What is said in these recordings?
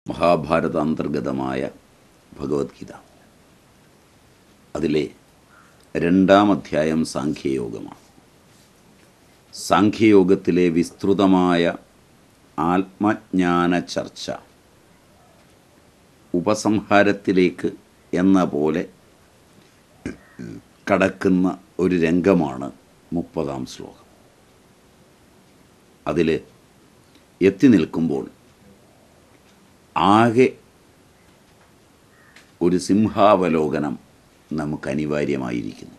മഹാഭാരതാന്തർഗതമായ ഭഗവത്ഗീത അതിലെ രണ്ടാം അധ്യായം സാഖ്യയോഗമാണ് സാഖ്യയോഗത്തിലെ വിസ്തൃതമായ ആത്മജ്ഞാന ചർച്ച ഉപസംഹാരത്തിലേക്ക് എന്ന പോലെ കടക്കുന്ന ഒരു രംഗമാണ് മുപ്പതാം ശ്ലോകം അതിൽ എത്തി നിൽക്കുമ്പോൾ ആകെ ഒരു സിംഹാവലോകനം നമുക്ക് അനിവാര്യമായിരിക്കുന്നു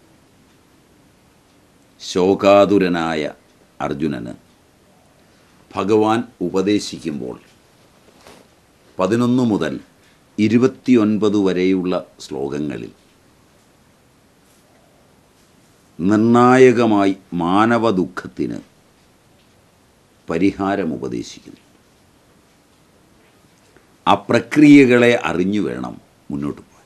ശോകാതുരനായ അർജുനന് ഭഗവാൻ ഉപദേശിക്കുമ്പോൾ പതിനൊന്ന് മുതൽ ഇരുപത്തിയൊൻപത് വരെയുള്ള ശ്ലോകങ്ങളിൽ നിർണായകമായി മാനവ ദുഃഖത്തിന് പരിഹാരം ഉപദേശിക്കുന്നു ആ പ്രക്രിയകളെ അറിഞ്ഞു വേണം മുന്നോട്ട് പോകാൻ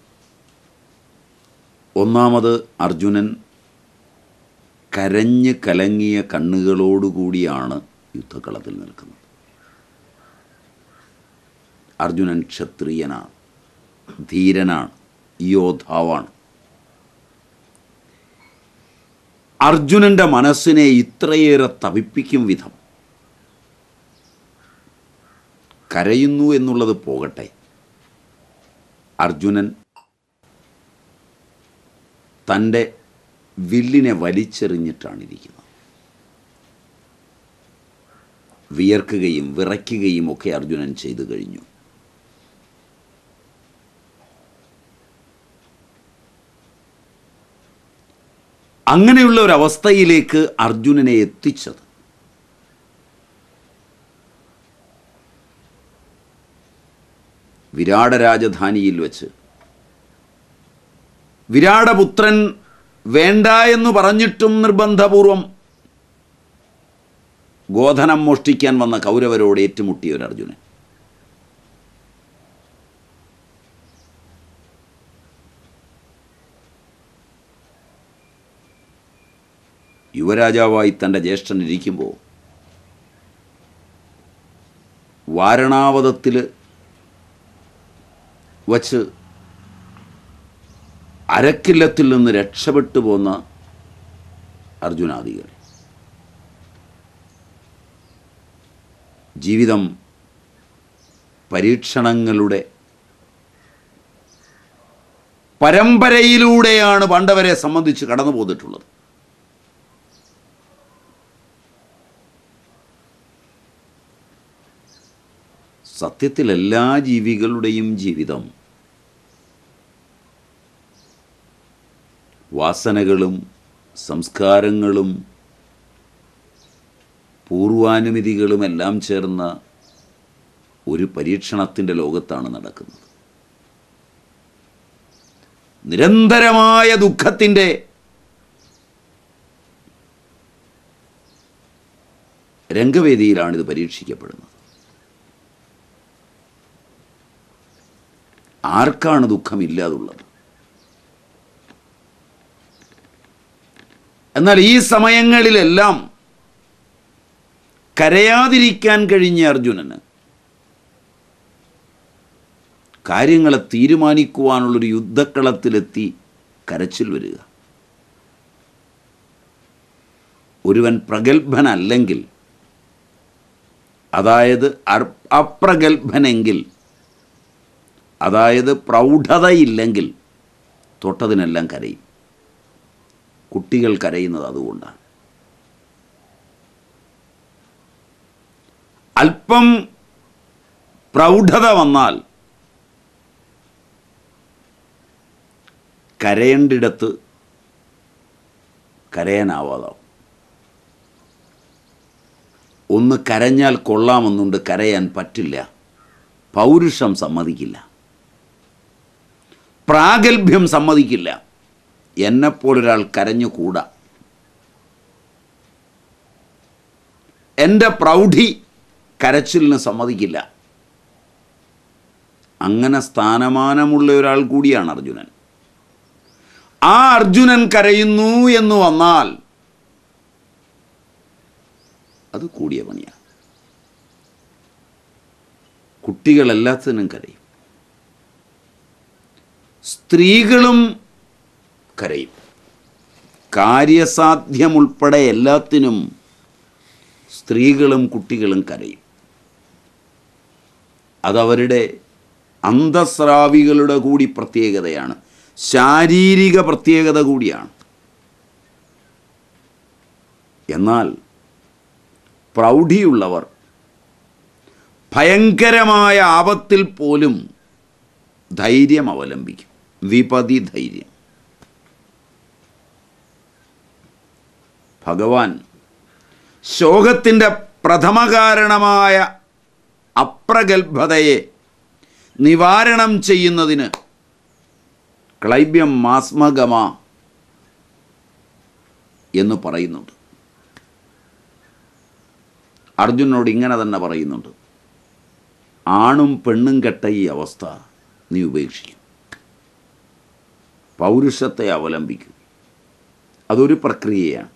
ഒന്നാമത് അർജുനൻ കരഞ്ഞ് കലങ്ങിയ കണ്ണുകളോടുകൂടിയാണ് യുദ്ധക്കളത്തിൽ നിൽക്കുന്നത് അർജുനൻ ക്ഷത്രിയനാണ് ധീരനാണ് യോദ്ധാവാണ് അർജുനൻ്റെ മനസ്സിനെ ഇത്രയേറെ തവിപ്പിക്കും വിധം കരയുന്നു എന്നുള്ളത് പോകട്ടെ അർജുനൻ തൻ്റെ വില്ലിനെ വലിച്ചെറിഞ്ഞിട്ടാണ് ഇരിക്കുന്നത് വിയർക്കുകയും വിറയ്ക്കുകയും ഒക്കെ അർജുനൻ ചെയ്തു കഴിഞ്ഞു അങ്ങനെയുള്ള ഒരു അവസ്ഥയിലേക്ക് അർജുനനെ എത്തിച്ചത് വിരാട രാജധാനിയിൽ വച്ച് വിരാടപുത്രൻ വേണ്ട എന്ന് പറഞ്ഞിട്ടും നിർബന്ധപൂർവം ഗോധനം മോഷ്ടിക്കാൻ വന്ന കൗരവരോട് ഏറ്റുമുട്ടിയ ഒരു അർജുനൻ യുവരാജാവായി തൻ്റെ ജ്യേഷ്ഠൻ ഇരിക്കുമ്പോൾ വാരണാവതത്തിൽ വച്ച് അരക്കില്ലത്തിൽ നിന്ന് രക്ഷപ്പെട്ടു പോന്ന അർജുനാദികൾ ജീവിതം പരീക്ഷണങ്ങളുടെ പരമ്പരയിലൂടെയാണ് പണ്ടവരെ സംബന്ധിച്ച് കടന്നു പോന്നിട്ടുള്ളത് സത്യത്തിൽ എല്ലാ ജീവികളുടെയും ജീവിതം വാസനകളും സംസ്കാരങ്ങളും പൂർവാനുമതികളും എല്ലാം ചേർന്ന ഒരു പരീക്ഷണത്തിൻ്റെ ലോകത്താണ് നടക്കുന്നത് നിരന്തരമായ ദുഃഖത്തിൻ്റെ രംഗവേദിയിലാണിത് പരീക്ഷിക്കപ്പെടുന്നത് ആർക്കാണ് ദുഃഖമില്ലാതുള്ളത് എന്നാൽ ഈ സമയങ്ങളിലെല്ലാം കരയാതിരിക്കാൻ കഴിഞ്ഞ അർജുനന് കാര്യങ്ങളെ തീരുമാനിക്കുവാനുള്ളൊരു യുദ്ധക്കളത്തിലെത്തി കരച്ചിൽ വരിക ഒരുവൻ പ്രഗത്ഭനല്ലെങ്കിൽ അതായത് അർ- അപ്രഗത്ഭനെങ്കിൽ അതായത് പ്രൗഢതയില്ലെങ്കിൽ തൊട്ടതിനെല്ലാം കരയും കുട്ടികൾ കരയുന്നത് അതുകൊണ്ടാണ് അല്പം പ്രൗഢത വന്നാൽ കരയേണ്ടിടത്ത് കരയാനാവാതാവും ഒന്ന് കരഞ്ഞാൽ കൊള്ളാമെന്നുണ്ട് കരയാൻ പറ്റില്ല പൗരുഷം സമ്മതിക്കില്ല പ്രാഗൽഭ്യം സമ്മതിക്കില്ല എന്നെപ്പോലൊരാൾ കരഞ്ഞുകൂടാ എൻ്റെ പ്രൗഢി കരച്ചിലിന് സമ്മതിക്കില്ല അങ്ങനെ സ്ഥാനമാനമുള്ള ഒരാൾ കൂടിയാണ് അർജുനൻ ആ അർജുനൻ കരയുന്നു എന്ന് വന്നാൽ അത് കൂടിയ പണിയാണ് കുട്ടികൾ എല്ലാത്തിനും കരയും സ്ത്രീകളും കരയും കാര്യസാധ്യമുൾപ്പെടെ എല്ലാത്തിനും സ്ത്രീകളും കുട്ടികളും കരയും അതവരുടെ അന്തസ്രാവികളുടെ കൂടി പ്രത്യേകതയാണ് ശാരീരിക പ്രത്യേകത കൂടിയാണ് എന്നാൽ പ്രൗഢിയുള്ളവർ ഭയങ്കരമായ ആപത്തിൽ പോലും ധൈര്യം അവലംബിക്കും വിപതി ധൈര്യം ഭഗവാൻ ശോകത്തിൻ്റെ പ്രഥമകാരണമായ അപ്രഗത്ഭതയെ നിവാരണം ചെയ്യുന്നതിന് ക്ലൈബ്യം മാസ്മഗമ എന്ന് പറയുന്നുണ്ട് അർജുനോട് ഇങ്ങനെ തന്നെ പറയുന്നുണ്ട് ആണും പെണ്ണും കെട്ട ഈ അവസ്ഥ നീ ഉപേക്ഷിക്കും പൗരുഷത്തെ അവലംബിക്കും അതൊരു പ്രക്രിയയാണ്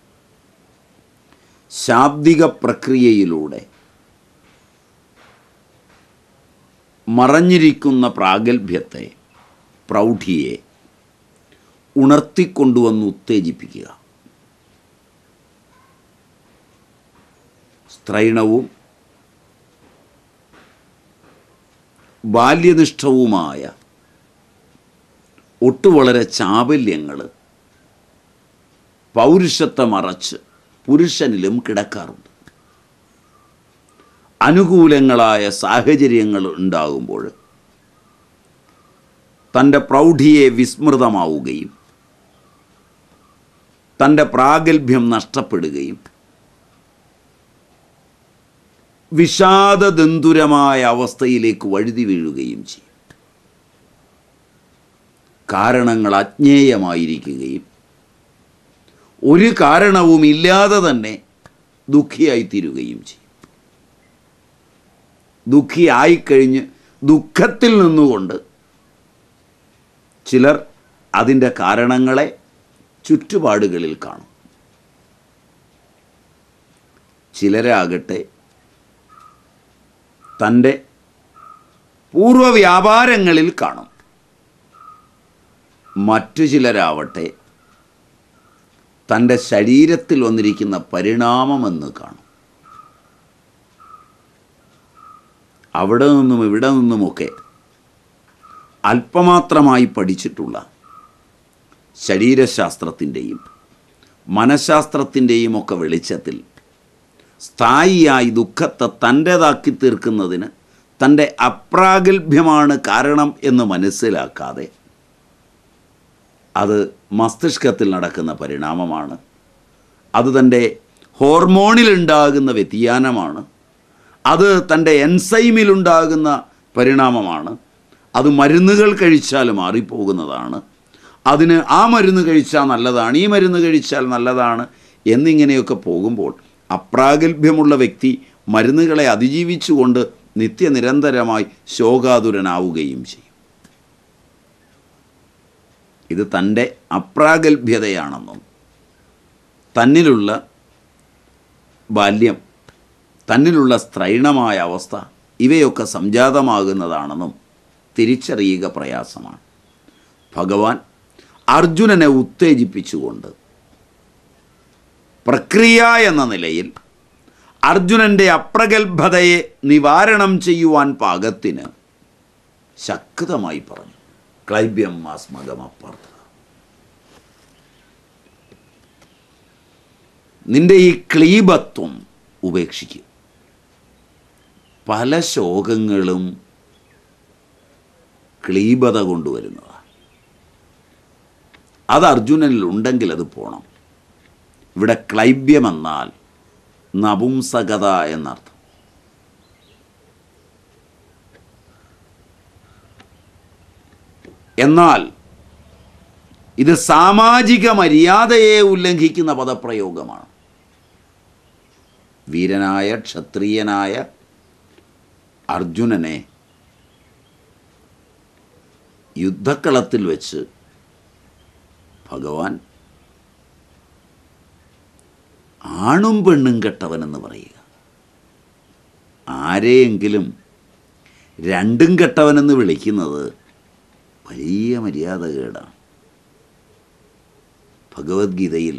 ശാബ്ദിക പ്രക്രിയയിലൂടെ മറഞ്ഞിരിക്കുന്ന പ്രാഗൽഭ്യത്തെ പ്രൗഢിയെ ഉണർത്തിക്കൊണ്ടുവന്ന് ഉത്തേജിപ്പിക്കുക സ്ത്രൈണവും ബാല്യനിഷ്ഠവുമായ ഒട്ടുവളരെ ചാബല്യങ്ങൾ പൗരുഷത്തെ മറച്ച് പുരുഷനിലും കിടക്കാറുണ്ട് അനുകൂലങ്ങളായ സാഹചര്യങ്ങൾ ഉണ്ടാകുമ്പോൾ തൻ്റെ പ്രൗഢിയെ വിസ്മൃതമാവുകയും തൻ്റെ പ്രാഗൽഭ്യം നഷ്ടപ്പെടുകയും വിഷാദദന്തുരമായ അവസ്ഥയിലേക്ക് വഴുതി വീഴുകയും ചെയ്യും കാരണങ്ങൾ അജ്ഞേയമായിരിക്കുകയും ഒരു കാരണവും ഇല്ലാതെ തന്നെ ദുഃഖിയായിത്തീരുകയും ചെയ്യും ദുഃഖിയായിക്കഴിഞ്ഞ് ദുഃഖത്തിൽ നിന്നുകൊണ്ട് ചിലർ അതിൻ്റെ കാരണങ്ങളെ ചുറ്റുപാടുകളിൽ കാണും ചിലരാകട്ടെ തൻ്റെ പൂർവ്വ വ്യാപാരങ്ങളിൽ കാണും മറ്റു ചിലരാവട്ടെ തൻ്റെ ശരീരത്തിൽ വന്നിരിക്കുന്ന പരിണാമമെന്ന് കാണും അവിടെ നിന്നും ഇവിടെ നിന്നുമൊക്കെ അല്പമാത്രമായി പഠിച്ചിട്ടുള്ള ശരീരശാസ്ത്രത്തിൻ്റെയും മനഃശാസ്ത്രത്തിൻ്റെയും ഒക്കെ വെളിച്ചത്തിൽ സ്ഥായിയായി ദുഃഖത്തെ തൻ്റേതാക്കി തീർക്കുന്നതിന് തൻ്റെ അപ്രാഗൽഭ്യമാണ് കാരണം എന്ന് മനസ്സിലാക്കാതെ അത് മസ്തിഷ്കത്തിൽ നടക്കുന്ന പരിണാമമാണ് അത് തൻ്റെ ഹോർമോണിലുണ്ടാകുന്ന വ്യതിയാനമാണ് അത് തൻ്റെ എൻസൈമിലുണ്ടാകുന്ന പരിണാമമാണ് അത് മരുന്നുകൾ കഴിച്ചാൽ മാറിപ്പോകുന്നതാണ് അതിന് ആ മരുന്ന് കഴിച്ചാൽ നല്ലതാണ് ഈ മരുന്ന് കഴിച്ചാൽ നല്ലതാണ് എന്നിങ്ങനെയൊക്കെ പോകുമ്പോൾ അപ്രാഗൽഭ്യമുള്ള വ്യക്തി മരുന്നുകളെ അതിജീവിച്ചുകൊണ്ട് നിത്യനിരന്തരമായി ശോകാതുരനാവുകയും ചെയ്യും ഇത് തൻ്റെ അപ്രാഗൽഭ്യതയാണെന്നും തന്നിലുള്ള ബാല്യം തന്നിലുള്ള സ്ത്രൈണമായ അവസ്ഥ ഇവയൊക്കെ സംജാതമാകുന്നതാണെന്നും തിരിച്ചറിയുക പ്രയാസമാണ് ഭഗവാൻ അർജുനനെ ഉത്തേജിപ്പിച്ചുകൊണ്ട് പ്രക്രിയ എന്ന നിലയിൽ അർജുനൻ്റെ അപ്രഗത്ഭതയെ നിവാരണം ചെയ്യുവാൻ പാകത്തിന് ശക്തമായി പറഞ്ഞു ക്ലൈബ്യം മാസ്മകമപ്പാർത്ഥ നിന്റെ ഈ ക്ലീബത്വം ഉപേക്ഷിക്കും പല ശോകങ്ങളും ക്ലീബത കൊണ്ടുവരുന്നതാണ് അത് അർജുനനിൽ ഉണ്ടെങ്കിൽ അത് പോണം ഇവിടെ ക്ലൈബ്യമെന്നാൽ നപുംസകത എന്നർത്ഥം എന്നാൽ ഇത് സാമാജിക മര്യാദയെ ഉല്ലംഘിക്കുന്ന പദപ്രയോഗമാണ് വീരനായ ക്ഷത്രിയനായ അർജുനനെ യുദ്ധക്കളത്തിൽ വെച്ച് ഭഗവാൻ ആണും പെണ്ണും കെട്ടവനെന്ന് പറയുക ആരെയെങ്കിലും രണ്ടും കെട്ടവനെന്ന് വിളിക്കുന്നത് വലിയ മര്യാദകേടാണ് ഭഗവത്ഗീതയിൽ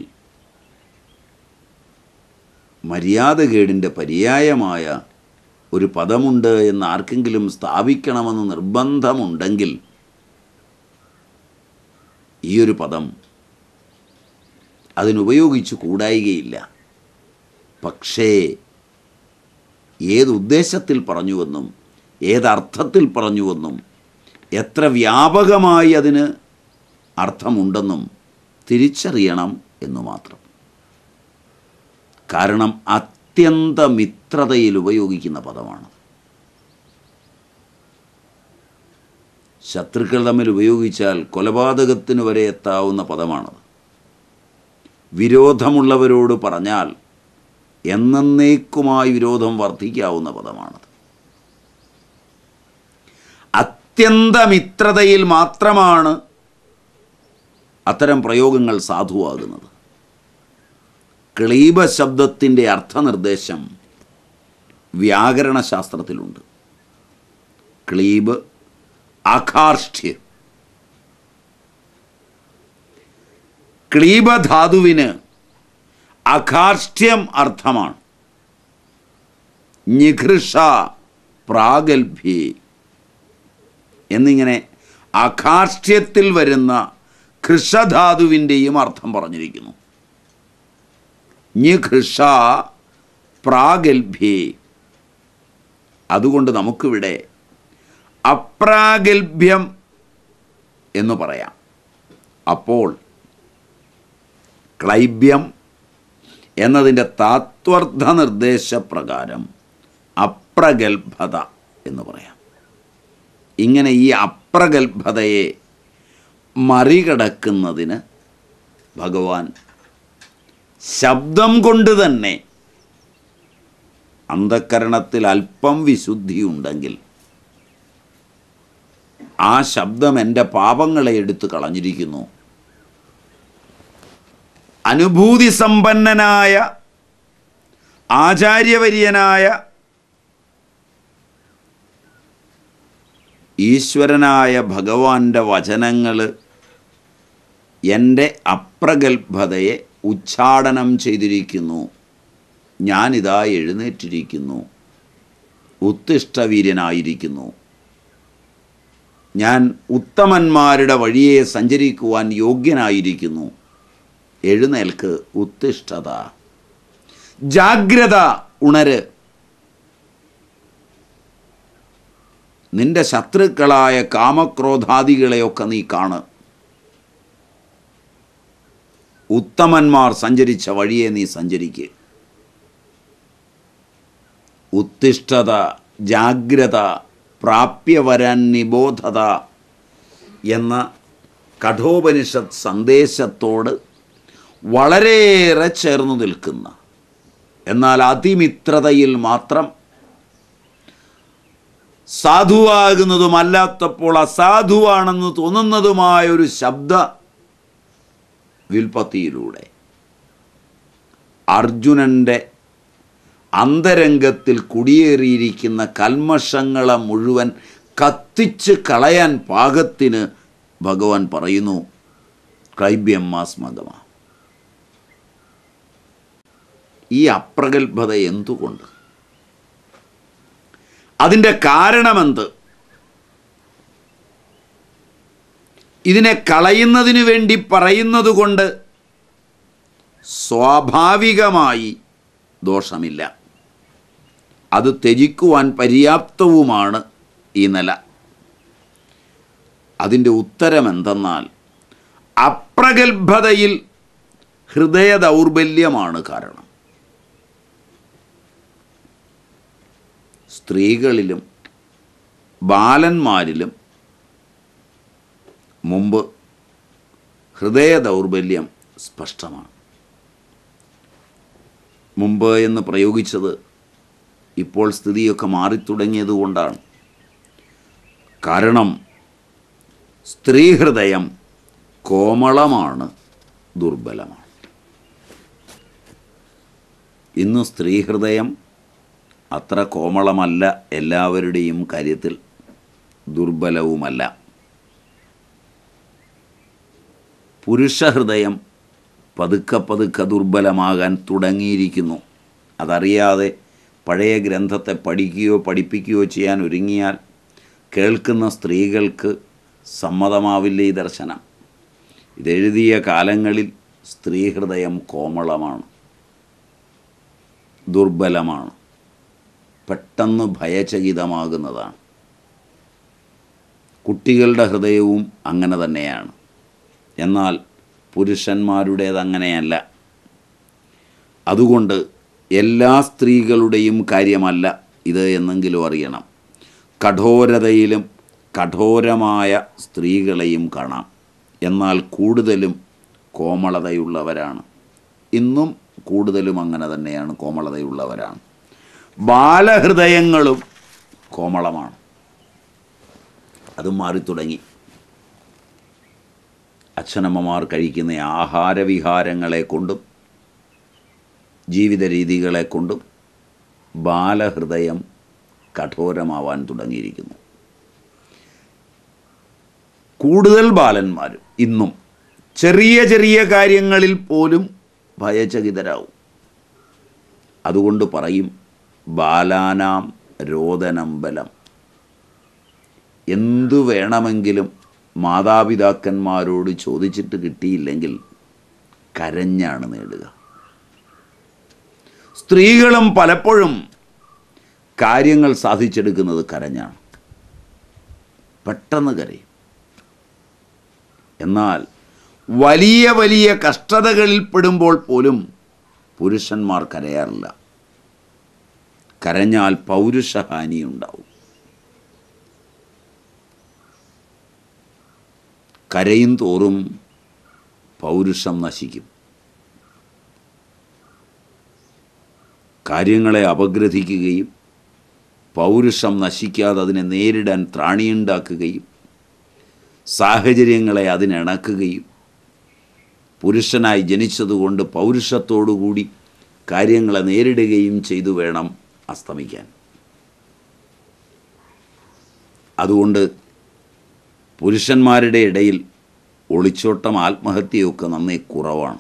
മര്യാദകേടിൻ്റെ പര്യായമായ ഒരു പദമുണ്ട് എന്ന് ആർക്കെങ്കിലും സ്ഥാപിക്കണമെന്ന് നിർബന്ധമുണ്ടെങ്കിൽ ഈ ഒരു പദം അതിനുപയോഗിച്ചു കൂടായികയില്ല പക്ഷേ ഏതുദ്ദേശത്തിൽ പറഞ്ഞുവെന്നും ഏതർത്ഥത്തിൽ പറഞ്ഞുവെന്നും എത്ര വ്യാപകമായി അതിന് അർത്ഥമുണ്ടെന്നും തിരിച്ചറിയണം എന്നു മാത്രം കാരണം അത്യന്ത മിത്രതയിൽ ഉപയോഗിക്കുന്ന പദമാണ് ശത്രുക്കൾ തമ്മിൽ ഉപയോഗിച്ചാൽ കൊലപാതകത്തിന് വരെ എത്താവുന്ന പദമാണത് വിരോധമുള്ളവരോട് പറഞ്ഞാൽ എന്നേക്കുമായി വിരോധം വർദ്ധിക്കാവുന്ന പദമാണത് അത്യന്ത മിത്രതയിൽ മാത്രമാണ് അത്തരം പ്രയോഗങ്ങൾ സാധുവാകുന്നത് ക്ലീബ ശബ്ദത്തിൻ്റെ അർത്ഥനിർദ്ദേശം വ്യാകരണശാസ്ത്രത്തിലുണ്ട് ക്ലീബ് അഖാർഷ്ഠ്യം ക്ലീബധാതുവിന് അഖാർഷ്ട്യം അർത്ഥമാണ് നിഘൃഷ പ്രാഗൽഭ്യേ എന്നിങ്ങനെ അഖാർഷ്ട്യത്തിൽ വരുന്ന ഘൃഷധാതുവിൻ്റെയും അർത്ഥം പറഞ്ഞിരിക്കുന്നു നിഘൃഷ പ്രാഗൽഭ്യേ അതുകൊണ്ട് നമുക്കിവിടെ അപ്രാഗൽഭ്യം എന്ന് പറയാം അപ്പോൾ ക്ലൈബ്യം എന്നതിൻ്റെ താത്വർത്ഥ നിർദ്ദേശപ്രകാരം അപ്രഗൽഭത എന്ന് പറയാം ഇങ്ങനെ ഈ അപ്രഗൽഭതയെ മറികടക്കുന്നതിന് ഭഗവാൻ ശബ്ദം കൊണ്ട് തന്നെ അന്ധക്കരണത്തിൽ അല്പം വിശുദ്ധിയുണ്ടെങ്കിൽ ആ ശബ്ദം എൻ്റെ പാപങ്ങളെ എടുത്തു കളഞ്ഞിരിക്കുന്നു അനുഭൂതി സമ്പന്നനായ ആചാര്യവര്യനായ ഈശ്വരനായ ഭഗവാന്റെ വചനങ്ങൾ എൻ്റെ അപ്രഗൽഭതയെ ഉച്ചാടനം ചെയ്തിരിക്കുന്നു ഞാനിതാ എഴുന്നേറ്റിരിക്കുന്നു ഉത്തിഷ്ടവീര്യനായിരിക്കുന്നു ഞാൻ ഉത്തമന്മാരുടെ വഴിയെ സഞ്ചരിക്കുവാൻ യോഗ്യനായിരിക്കുന്നു എഴുന്നേൽക്ക് ഉത്തിഷ്ഠത ജാഗ്രത ഉണര് നിന്റെ ശത്രുക്കളായ കാമക്രോധാദികളെയൊക്കെ നീ കാണ് ഉത്തമന്മാർ സഞ്ചരിച്ച വഴിയെ നീ സഞ്ചരിക്കുക ഉത്തിഷ്ഠത ജാഗ്രത പ്രാപ്യവരൻ നിബോധത എന്ന കഠോപനിഷത്ത് സന്ദേശത്തോട് വളരെയേറെ ചേർന്നു നിൽക്കുന്ന എന്നാൽ അതിമിത്രതയിൽ മാത്രം സാധുവാകുന്നതുമല്ലാത്തപ്പോൾ അസാധുവാണെന്ന് തോന്നുന്നതുമായ ഒരു ശബ്ദ വിൽപ്പത്തിയിലൂടെ അർജുനൻ്റെ അന്തരംഗത്തിൽ കുടിയേറിയിരിക്കുന്ന കൽമഷങ്ങളെ മുഴുവൻ കത്തിച്ച് കളയാൻ പാകത്തിന് ഭഗവാൻ പറയുന്നു ക്ലൈബ്യമ്മാസ്മകമ ഈ അപ്രഗൽഭത എന്തുകൊണ്ട് അതിൻ്റെ കാരണമെന്ത് ഇതിനെ കളയുന്നതിനു വേണ്ടി പറയുന്നത് കൊണ്ട് സ്വാഭാവികമായി ദോഷമില്ല അത് ത്യജിക്കുവാൻ പര്യാപ്തവുമാണ് ഈ നില അതിൻ്റെ ഉത്തരം എന്തെന്നാൽ അപ്രഗൽഭതയിൽ ഹൃദയ ദൗർബല്യമാണ് കാരണം സ്ത്രീകളിലും ബാലന്മാരിലും മുമ്പ് ഹൃദയ ദൗർബല്യം സ്പഷ്ടമാണ് മുമ്പ് എന്ന് പ്രയോഗിച്ചത് ഇപ്പോൾ സ്ഥിതിയൊക്കെ മാറിത്തുടങ്ങിയതുകൊണ്ടാണ് കാരണം സ്ത്രീഹൃദയം കോമളമാണ് ദുർബലമാണ് ഇന്ന് സ്ത്രീഹൃദയം അത്ര കോമളമല്ല എല്ലാവരുടെയും കാര്യത്തിൽ ദുർബലവുമല്ല പുരുഷഹൃദയം പതുക്കെ പതുക്കെ ദുർബലമാകാൻ തുടങ്ങിയിരിക്കുന്നു അതറിയാതെ പഴയ ഗ്രന്ഥത്തെ പഠിക്കുകയോ പഠിപ്പിക്കുകയോ ചെയ്യാൻ ഒരുങ്ങിയാൽ കേൾക്കുന്ന സ്ത്രീകൾക്ക് സമ്മതമാവില്ല ഈ ദർശനം ഇതെഴുതിയ കാലങ്ങളിൽ സ്ത്രീഹൃദയം കോമളമാണ് ദുർബലമാണ് പെട്ടെന്ന് ഭയചകിതമാകുന്നതാണ് കുട്ടികളുടെ ഹൃദയവും അങ്ങനെ തന്നെയാണ് എന്നാൽ പുരുഷന്മാരുടേത് അങ്ങനെയല്ല അതുകൊണ്ട് എല്ലാ സ്ത്രീകളുടെയും കാര്യമല്ല ഇത് എന്നെങ്കിലും അറിയണം കഠോരതയിലും കഠോരമായ സ്ത്രീകളെയും കാണാം എന്നാൽ കൂടുതലും കോമളതയുള്ളവരാണ് ഇന്നും കൂടുതലും അങ്ങനെ തന്നെയാണ് കോമളതയുള്ളവരാണ് ബാലഹൃദയങ്ങളും കോമളമാണ് അതും മാറിത്തുടങ്ങി അച്ഛനമ്മമാർ കഴിക്കുന്ന ആഹാരവിഹാരങ്ങളെ കൊണ്ടും ജീവിത രീതികളെ കൊണ്ടും ബാലഹൃദയം കഠോരമാവാൻ തുടങ്ങിയിരിക്കുന്നു കൂടുതൽ ബാലന്മാരും ഇന്നും ചെറിയ ചെറിയ കാര്യങ്ങളിൽ പോലും ഭയചകിതരാവും അതുകൊണ്ട് പറയും ബാലാനാം രോദനം ബലം എന്തു വേണമെങ്കിലും മാതാപിതാക്കന്മാരോട് ചോദിച്ചിട്ട് കിട്ടിയില്ലെങ്കിൽ കരഞ്ഞാണ് നേടുക സ്ത്രീകളും പലപ്പോഴും കാര്യങ്ങൾ സാധിച്ചെടുക്കുന്നത് കരഞ്ഞാണ് പെട്ടെന്ന് കരയും എന്നാൽ വലിയ വലിയ കഷ്ടതകളിൽ പെടുമ്പോൾ പോലും പുരുഷന്മാർ കരയാറില്ല കരഞ്ഞാൽ പൗരുഷഹാനി ഉണ്ടാവും കരയും തോറും പൗരുഷം നശിക്കും കാര്യങ്ങളെ അപഗ്രഥിക്കുകയും പൗരുഷം നശിക്കാതെ അതിനെ നേരിടാൻ ത്രാണിയുണ്ടാക്കുകയും സാഹചര്യങ്ങളെ അതിനിണക്കുകയും പുരുഷനായി ജനിച്ചതുകൊണ്ട് പൗരുഷത്തോടുകൂടി കാര്യങ്ങളെ നേരിടുകയും ചെയ്തു വേണം അസ്തമിക്കാൻ അതുകൊണ്ട് പുരുഷന്മാരുടെ ഇടയിൽ ഒളിച്ചോട്ടം ആത്മഹത്യയൊക്കെ നന്നേ കുറവാണ്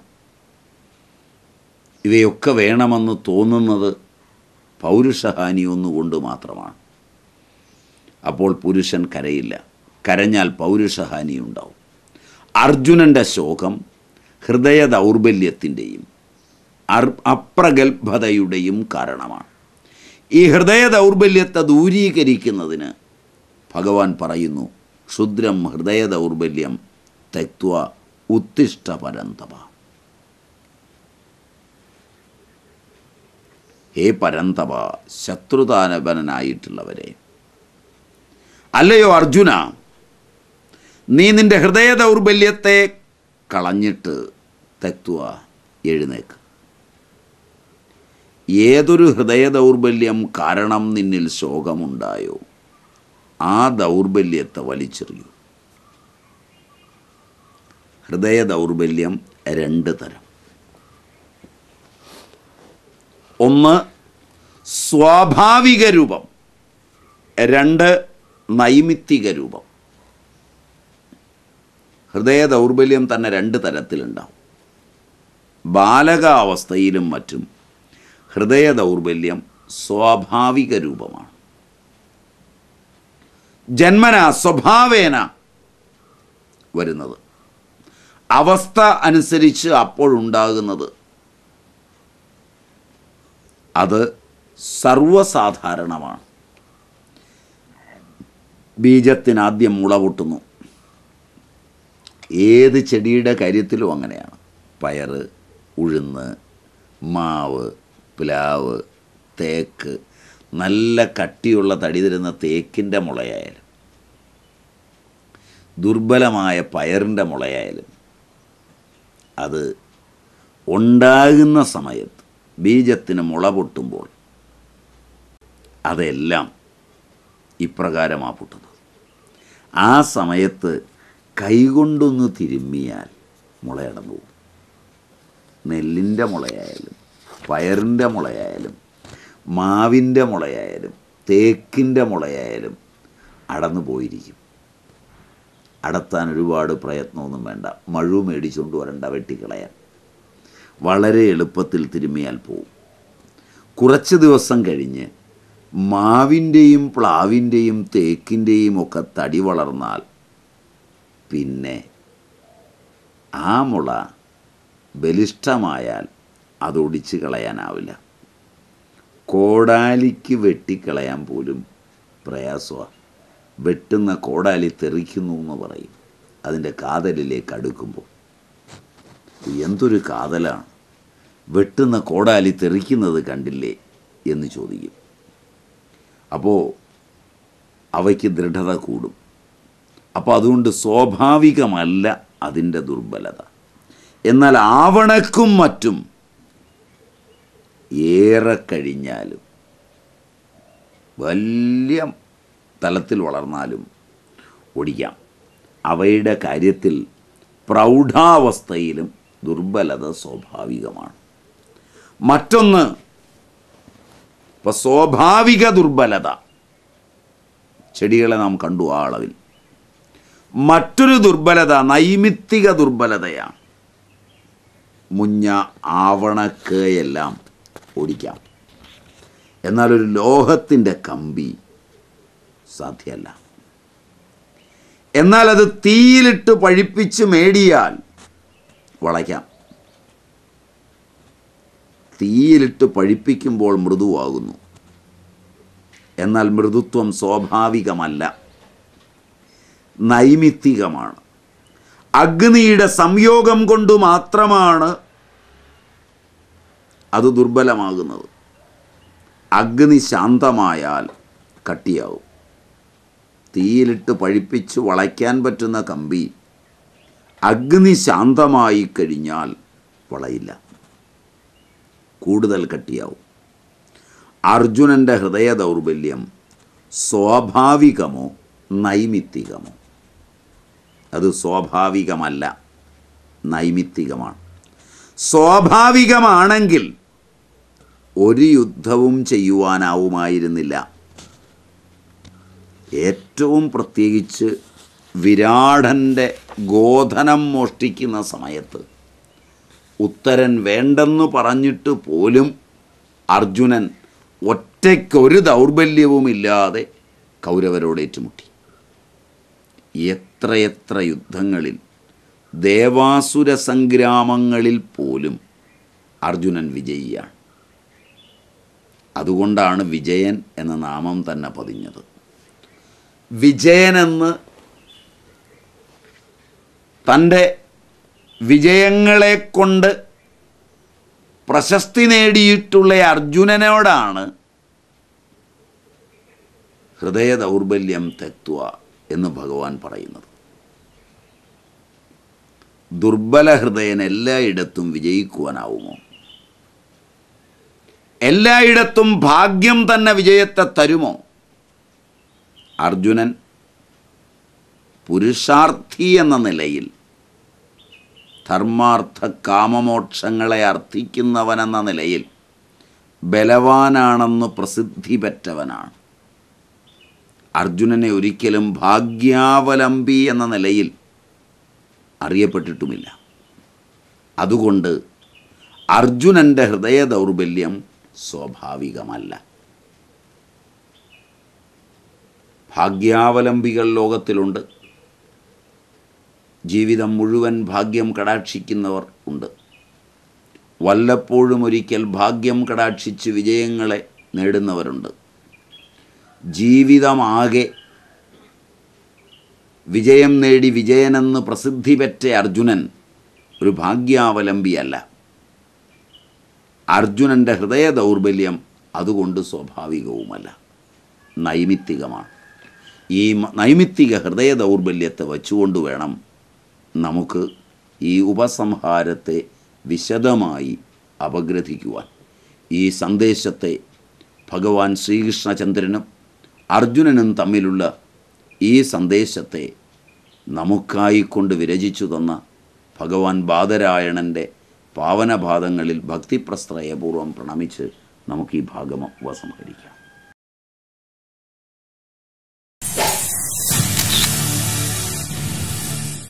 ഇവയൊക്കെ വേണമെന്ന് തോന്നുന്നത് പൗരുഷഹാനി ഒന്നുകൊണ്ട് മാത്രമാണ് അപ്പോൾ പുരുഷൻ കരയില്ല കരഞ്ഞാൽ പൗരുഷഹാനി ഉണ്ടാവും അർജുനൻ്റെ ശോകം ഹൃദയ ദൗർബല്യത്തിൻ്റെയും അർ അപ്രഗത്ഭതയുടെയും കാരണമാണ് ഈ ഹൃദയ ദൗർബല്യത്തെ ദൂരീകരിക്കുന്നതിന് ഭഗവാൻ പറയുന്നു ക്ഷുദ്രം ഹൃദയ ദൗർബല്യം തെക്വ ഉത്തിഷ്ട പരന്തപ ഹേ പരന്തപ ശത്രുതാനപനായിട്ടുള്ളവരെ അല്ലയോ അർജുന നീ നിന്റെ ഹൃദയ ദൗർബല്യത്തെ കളഞ്ഞിട്ട് തെക്വ എഴുന്നേക്ക് ഏതൊരു ഹൃദയ ദൗർബല്യം കാരണം നിന്നിൽ ശോകമുണ്ടായോ ആ ദൗർബല്യത്തെ വലിച്ചെറിയൂ ഹൃദയ ദൗർബല്യം രണ്ട് തരം ഒന്ന് സ്വാഭാവിക രൂപം രണ്ട് നൈമിത്തിക രൂപം ഹൃദയ ദൗർബല്യം തന്നെ രണ്ട് തരത്തിലുണ്ടാവും ബാലകാവസ്ഥയിലും മറ്റും ഹൃദയ ദൗർബല്യം സ്വാഭാവിക രൂപമാണ് ജന്മന സ്വഭാവേന വരുന്നത് അവസ്ഥ അനുസരിച്ച് അപ്പോഴുണ്ടാകുന്നത് അത് സർവസാധാരണമാണ് ബീജത്തിന് ആദ്യം മുള പൊട്ടുന്നു ഏത് ചെടിയുടെ കാര്യത്തിലും അങ്ങനെയാണ് പയറ് ഉഴുന്ന് മാവ് പ്ലാവ് തേക്ക് നല്ല കട്ടിയുള്ള തടി തരുന്ന തേക്കിൻ്റെ മുളയായാലും ദുർബലമായ പയറിൻ്റെ മുളയായാലും അത് ഉണ്ടാകുന്ന സമയത്ത് ബീജത്തിന് മുള പൊട്ടുമ്പോൾ അതെല്ലാം ഇപ്രകാരമാ പൊട്ടുന്നത് ആ സമയത്ത് കൈകൊണ്ടൊന്ന് തിരുമ്മിയാൽ മുളയടന്നു പോകും നെല്ലിൻ്റെ മുളയായാലും പയറിൻ്റെ മുളയായാലും മാവിൻ്റെ മുളയായാലും തേക്കിൻ്റെ മുളയായാലും അടന്നു പോയിരിക്കും അടത്താൻ ഒരുപാട് പ്രയത്നമൊന്നും വേണ്ട മഴു മേടിച്ചുകൊണ്ട് വരണ്ട വെട്ടിക്കളയാൻ വളരെ എളുപ്പത്തിൽ തിരുമ്മിയാൽ പോവും കുറച്ച് ദിവസം കഴിഞ്ഞ് മാവിൻ്റെയും പ്ലാവിൻ്റെയും തേക്കിൻ്റെയും ഒക്കെ തടി വളർന്നാൽ പിന്നെ ആ മുള ബലിഷ്ഠമായാൽ അതൊടിച്ച് കളയാനാവില്ല കോടാലിക്ക് വെട്ടിക്കളയാൻ പോലും പ്രയാസമാണ് വെട്ടുന്ന കോടാലി തെറിക്കുന്നു എന്ന് പറയും അതിൻ്റെ കാതലിലേക്ക് അടുക്കുമ്പോൾ എന്തൊരു കാതലാണ് വെട്ടുന്ന കോടാലി തെറിക്കുന്നത് കണ്ടില്ലേ എന്ന് ചോദിക്കും അപ്പോൾ അവയ്ക്ക് ദൃഢത കൂടും അപ്പോൾ അതുകൊണ്ട് സ്വാഭാവികമല്ല അതിൻ്റെ ദുർബലത എന്നാൽ ആവണക്കും മറ്റും ഏറെ കഴിഞ്ഞാലും വലിയ തലത്തിൽ വളർന്നാലും ഒടിക്കാം അവയുടെ കാര്യത്തിൽ പ്രൗഢാവസ്ഥയിലും ദുർബലത സ്വാഭാവികമാണ് മറ്റൊന്ന് ഇപ്പോൾ സ്വാഭാവിക ദുർബലത ചെടികളെ നാം കണ്ടു ആ അളവിൽ മറ്റൊരു ദുർബലത നൈമിത്തിക ദുർബലതയാണ് മുഞ്ഞ ആവണക്കയെല്ലാം ഓടിക്കാം എന്നാൽ ഒരു ലോഹത്തിൻ്റെ കമ്പി സാധ്യമല്ല എന്നാൽ അത് തീയിലിട്ട് പഴിപ്പിച്ച് മേടിയാൽ വളയ്ക്കാം തീയിലിട്ട് പഴിപ്പിക്കുമ്പോൾ മൃദുവാകുന്നു എന്നാൽ മൃദുത്വം സ്വാഭാവികമല്ല നൈമിത്തികമാണ് അഗ്നിയുടെ സംയോഗം കൊണ്ട് മാത്രമാണ് അത് ദുർബലമാകുന്നത് അഗ്നി ശാന്തമായാൽ കട്ടിയാവും തീയിലിട്ട് പഴിപ്പിച്ച് വളയ്ക്കാൻ പറ്റുന്ന കമ്പി അഗ്നി ശാന്തമായി കഴിഞ്ഞാൽ വളയില്ല കൂടുതൽ കട്ടിയാവും അർജുനൻ്റെ ഹൃദയ ദൗർബല്യം സ്വാഭാവികമോ നൈമിത്തികമോ അത് സ്വാഭാവികമല്ല നൈമിത്തികമാണ് സ്വാഭാവികമാണെങ്കിൽ ഒരു യുദ്ധവും ചെയ്യുവാനാവുമായിരുന്നില്ല ഏറ്റവും പ്രത്യേകിച്ച് വിരാടൻ്റെ ഗോധനം മോഷ്ടിക്കുന്ന സമയത്ത് ഉത്തരൻ വേണ്ടെന്ന് പറഞ്ഞിട്ട് പോലും അർജുനൻ ഒറ്റയ്ക്കൊരു ദൗർബല്യവുമില്ലാതെ കൗരവരോട് ഏറ്റുമുട്ടി എത്രയെത്ര യുദ്ധങ്ങളിൽ ദേവാസുര സംഗ്രാമങ്ങളിൽ പോലും അർജുനൻ വിജയിയാണ് അതുകൊണ്ടാണ് വിജയൻ എന്ന നാമം തന്നെ പതിഞ്ഞത് വിജയനെന്ന് തൻ്റെ വിജയങ്ങളെ കൊണ്ട് പ്രശസ്തി നേടിയിട്ടുള്ള അർജുനനോടാണ് ഹൃദയ ദൗർബല്യം തെക്വ എന്ന് ഭഗവാൻ പറയുന്നത് ദുർബല ഹൃദയൻ എല്ലായിടത്തും വിജയിക്കുവാനാവുമോ എല്ലായിടത്തും ഭാഗ്യം തന്നെ വിജയത്തെ തരുമോ അർജുനൻ പുരുഷാർത്ഥി എന്ന നിലയിൽ ധർമാർത്ഥ കാമമോക്ഷങ്ങളെ അർത്ഥിക്കുന്നവനെന്ന നിലയിൽ ബലവാനാണെന്ന് പ്രസിദ്ധി പെറ്റവനാണ് അർജുനനെ ഒരിക്കലും ഭാഗ്യാവലംബി എന്ന നിലയിൽ അറിയപ്പെട്ടിട്ടുമില്ല അതുകൊണ്ട് അർജുനൻ്റെ ഹൃദയ ദൗർബല്യം സ്വാഭാവികമല്ല ഭാഗ്യാവലംബികൾ ലോകത്തിലുണ്ട് ജീവിതം മുഴുവൻ ഭാഗ്യം കടാക്ഷിക്കുന്നവർ ഉണ്ട് വല്ലപ്പോഴും ഒരിക്കൽ ഭാഗ്യം കടാക്ഷിച്ച് വിജയങ്ങളെ നേടുന്നവരുണ്ട് ജീവിതമാകെ വിജയം നേടി വിജയനെന്ന് പ്രസിദ്ധി പെറ്റ അർജുനൻ ഒരു ഭാഗ്യാവലംബിയല്ല അർജുനൻ്റെ ഹൃദയ ദൗർബല്യം അതുകൊണ്ട് സ്വാഭാവികവുമല്ല നൈമിത്തികമാണ് ഈ മ- നൈമിത്തിക ഹൃദയ ദൗർബല്യത്തെ വച്ചുകൊണ്ട് വേണം നമുക്ക് ഈ ഉപസംഹാരത്തെ വിശദമായി അപഗ്രഥിക്കുവാൻ ഈ സന്ദേശത്തെ ഭഗവാൻ ശ്രീകൃഷ്ണചന്ദ്രനും അർജുനനും തമ്മിലുള്ള ഈ സന്ദേശത്തെ നമുക്കായിക്കൊണ്ട് വിരചിച്ചു തന്ന ഭഗവാൻ ബാദരായണൻ്റെ പാവനപാദങ്ങളിൽ ഭക്തിപ്രസ്ത്രയപൂർവം പ്രണമിച്ച് നമുക്ക് ഈ ഭാഗം ഉപസംഹരിക്കാം